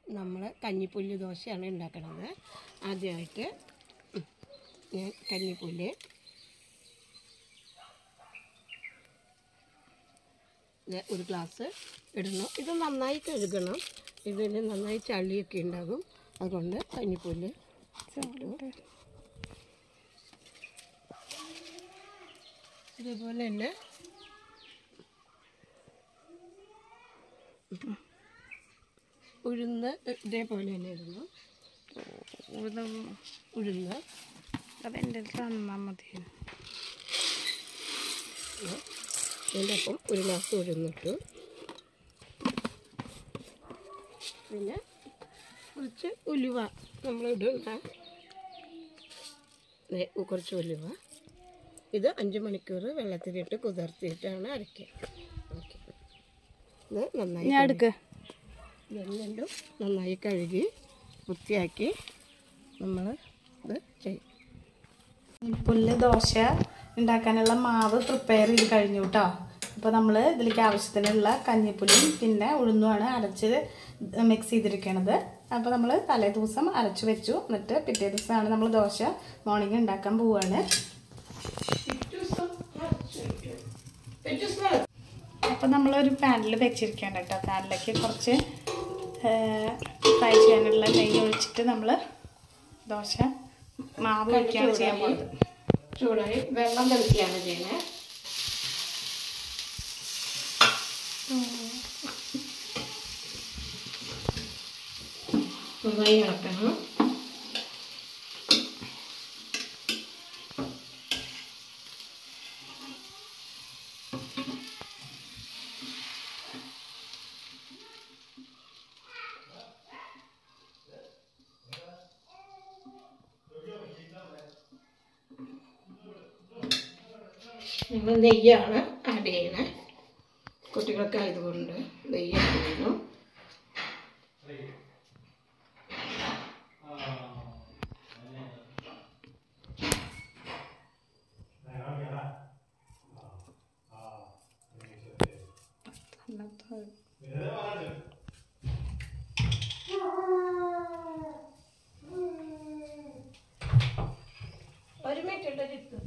നമ്മൾ കഞ്ഞിപ്പുല്ല് ദോശയാണ് ഉണ്ടാക്കണത് ആദ്യമായിട്ട് ഉം, ഞാൻ കഞ്ഞിപ്പുല്ല് ഇത് ഒരു ഗ്ലാസ് ഇടണം ഇത് നന്നായി കഴുകണം ഇതിൽ നന്നായി ചളിയൊക്കെ ഉണ്ടാകും അതുകൊണ്ട് കഞ്ഞിപ്പുല്ല് ഇട്ടു. ഇതുപോലെ തന്നെ ഉഴുന്ന് ഇതേപോലെ തന്നെ ഇടുന്നു ഉഴുന്ന് അതെൻ്റെ തന്നാൽ മതി ഇതിൻ്റെ ഒപ്പം ഒരു ഗ്ലാസ് ഉഴുന്നിട്ടു പിന്നെ കുറച്ച് ഉലുവ നമ്മളിടുന്ന ദേ കുറച്ച് ഉലുവ ഇത് അഞ്ച് മണിക്കൂർ വെള്ളത്തിലിട്ട് കുതിർത്തിയിട്ടാണ് അരയ്ക്കുക ഓക്കെ ഇത് നന്നായി ഞാൻ എടുക്ക് ഇതെല്ലാം നന്നായി കഴുകി വൃത്തിയാക്കി നമ്മൾ ഇത് ചെയ്യും പുല്ല് ദോശ ഉണ്ടാക്കാനുള്ള മാവ് പ്രിപ്പയർ ചെയ്ത് കഴിഞ്ഞു കേട്ടോ അപ്പോൾ നമ്മൾ ഇതിലേക്ക് ആവശ്യത്തിനുള്ള കഞ്ഞിപ്പുല്ലും പിന്നെ ഉഴുന്നുമാണ് അരച്ച് മിക്സ് ചെയ്തിരിക്കണത് അപ്പോൾ നമ്മൾ തലേ ദിവസം അരച്ച് വെച്ചു എന്നിട്ട് പിറ്റേ ദിവസമാണ് നമ്മൾ ദോശ മോർണിംഗ് ഉണ്ടാക്കാൻ പോവുകയാണ് അപ്പോൾ നമ്മളൊരു പാനിൽ വെച്ചിരിക്കുകയാണ് കേട്ടോ പാനിലേക്ക് കുറച്ച് ഫ്രൈ ചെയ്യാനുള്ള നെയ്യ് ഒഴിച്ചിട്ട് നമ്മൾ ദോശ മാവ് ഒഴിക്കുകയാണ് ചെയ്യാൻ പോകുന്നത് ചൂടായി വെള്ളം തിളക്കുകയാണ് ചെയ്യുന്നത് നന്നായി ഇളക്കണം നിങ്ങൾ നെയ്യാണ് ആഡ് ചെയ്യണേ കുട്ടികൾക്ക് ആയതുകൊണ്ട് നെയ്യ് ആഡ് ചെയ്യണം ഒരു മിനിറ്റ് ഇട്ടു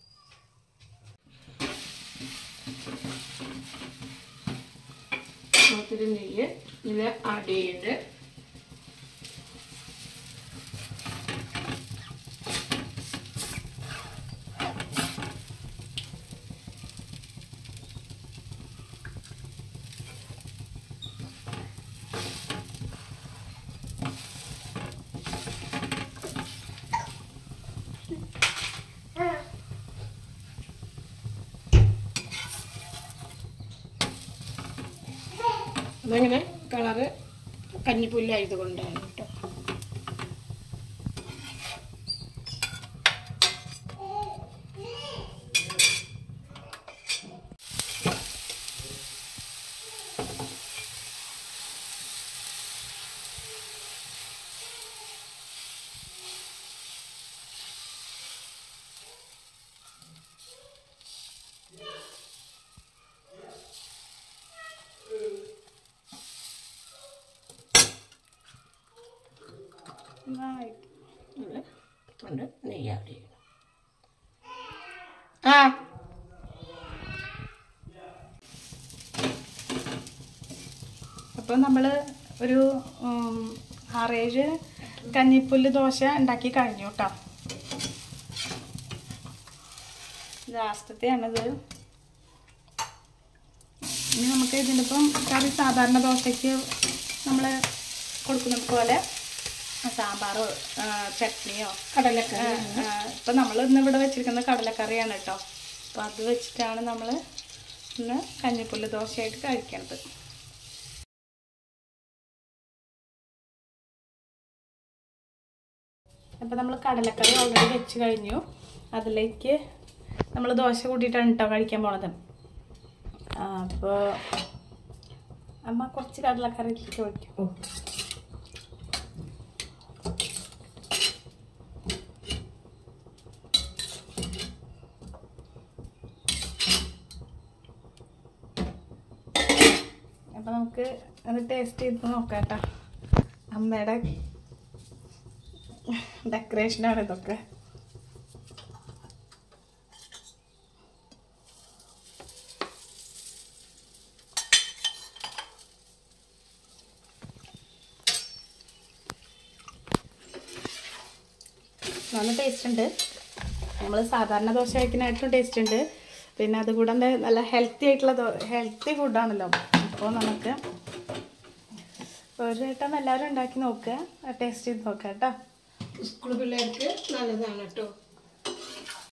ഒത്തിരി നെയ്യ് ഇത് ആഡ് ചെയ്യുന്നുണ്ട് അതങ്ങനെ കളറ് കഞ്ഞിപ്പുല്ലായത് കൊണ്ടാണ് കേട്ടോ ഇത് കൊണ്ട് നെയ്യ് ആഡ് ചെയ്യണം ആ അപ്പോൾ നമ്മൾ ഒരു ഉം, ആറേഴ് കഞ്ഞിപ്പുല്ല് ദോശ ഉണ്ടാക്കി കഴിഞ്ഞു കേട്ടോ ലാസ്റ്റത്തെയാണിത് ഇനി നമുക്ക് ഇതിൻ്റെ ഇപ്പം കറി സാധാരണ ദോശയ്ക്ക് നമ്മൾ കൊടുക്കുന്നത് പോലെ സാമ്പാറോ ആ, ചട്നിയോ കടലക്കറി ഇപ്പം നമ്മൾ ഇന്ന് ഇവിടെ വെച്ചിരിക്കുന്നത് കടലക്കറിയാണ് കേട്ടോ അപ്പോൾ അത് വെച്ചിട്ടാണ് നമ്മൾ ഇന്ന് കഞ്ഞിപ്പുല്ല് ദോശയായിട്ട് കഴിക്കണത് അപ്പോൾ നമ്മൾ കടലക്കറി ഓൾറെഡി വെച്ച് കഴിഞ്ഞു അതിലേക്ക് നമ്മൾ ദോശ കൂട്ടിയിട്ടാണ് കേട്ടോ കഴിക്കാൻ പോണത് അപ്പോൾ അമ്മ കുറച്ച് കടലക്കറി ഇതിലേക്ക് ഒഴിക്കും അപ്പോൾ നമുക്ക് അത് ടേസ്റ്റ് ചെയ്ത് നോക്കാം കേട്ടോ അമ്മയുടെ ഡെക്കറേഷനാണ് ഇതൊക്കെ നല്ല ടേസ്റ്റ് ഉണ്ട് നമ്മൾ സാധാരണ ദോശ കഴിക്കുന്നതായിട്ടും ടേസ്റ്റ് ഉണ്ട് പിന്നെ അതുകൂടാണ്ട് നല്ല ഹെൽത്തി ആയിട്ടുള്ള ഹെൽത്തി ഫുഡാണല്ലോ അപ്പോൾ നമുക്ക് ഒരു വട്ടം എല്ലാവരും ഉണ്ടാക്കി നോക്കുക ടേസ്റ്റ് ചെയ്ത് നോക്കുക കേട്ടോ സ്കൂൾ പിള്ളേർക്ക് നല്ലതാണ് കേട്ടോ